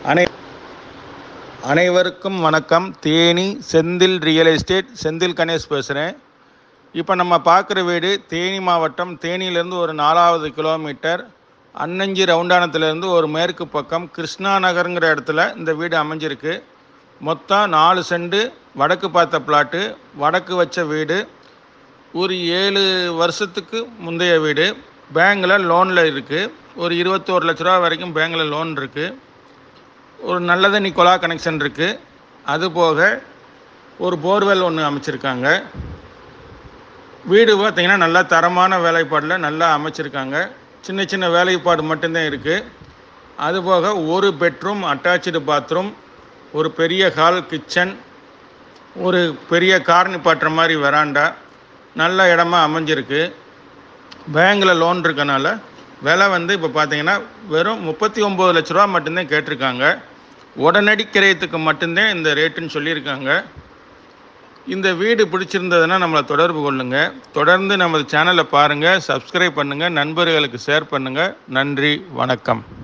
அனை அனைவருக்கும் வணக்கம் தேனி செந்தில் ரியல் எஸ்டேட் செந்தில் கணேஷ் பேசுகிறேன் இப்போ நம்ம பார்க்குற வீடு தேனி மாவட்டம் தேனியிலேருந்து ஒரு நாலாவது கிலோமீட்டர் அன்னஞ்சி ரவுண்டானத்துலேருந்து ஒரு மேற்கு பக்கம் கிருஷ்ணா நகருங்கிற இடத்துல இந்த வீடு அமைஞ்சிருக்கு மொத்தம் நாலு செண்டு வடக்கு பார்த்த பிளாட்டு வடக்கு வச்ச வீடு ஒரு ஏழு வருஷத்துக்கு முந்தைய வீடு பேங்கில் லோனில் இருக்குது ஒரு இருபத்தோரு லட்ச ரூபா வரைக்கும் பேங்கில் லோன் இருக்குது ஒரு நல்ல தண்ணி குழா கனெக்ஷன் இருக்குது அது போக ஒரு போர்வெல் ஒன்று அமைச்சிருக்காங்க வீடு பார்த்திங்கன்னா நல்லா தரமான வேலைப்பாடில் நல்லா அமைச்சிருக்காங்க சின்ன சின்ன வேலைப்பாடு மட்டும்தான் இருக்குது அதுபோக ஒரு பெட்ரூம் அட்டாச்சு பாத்ரூம் ஒரு பெரிய ஹால் கிச்சன் ஒரு பெரிய கார் நிப்பாட்டுற மாதிரி வெராண்டா நல்ல இடமா அமைஞ்சிருக்கு பேங்கில் லோன் இருக்கனால விலை வந்து இப்போ பார்த்தீங்கன்னா வெறும் முப்பத்தி ஒம்பது லட்ச ரூபா மட்டும்தான் கேட்டிருக்காங்க உடனடி கிரயத்துக்கு மட்டும்தான் இந்த ரேட்டுன்னு சொல்லியிருக்காங்க இந்த வீடு பிடிச்சிருந்ததுன்னா நம்மளை தொடர்பு கொள்ளுங்கள் தொடர்ந்து நமது சேனலை பாருங்கள் சப்ஸ்கிரைப் பண்ணுங்கள் நண்பர்களுக்கு ஷேர் பண்ணுங்கள் நன்றி வணக்கம்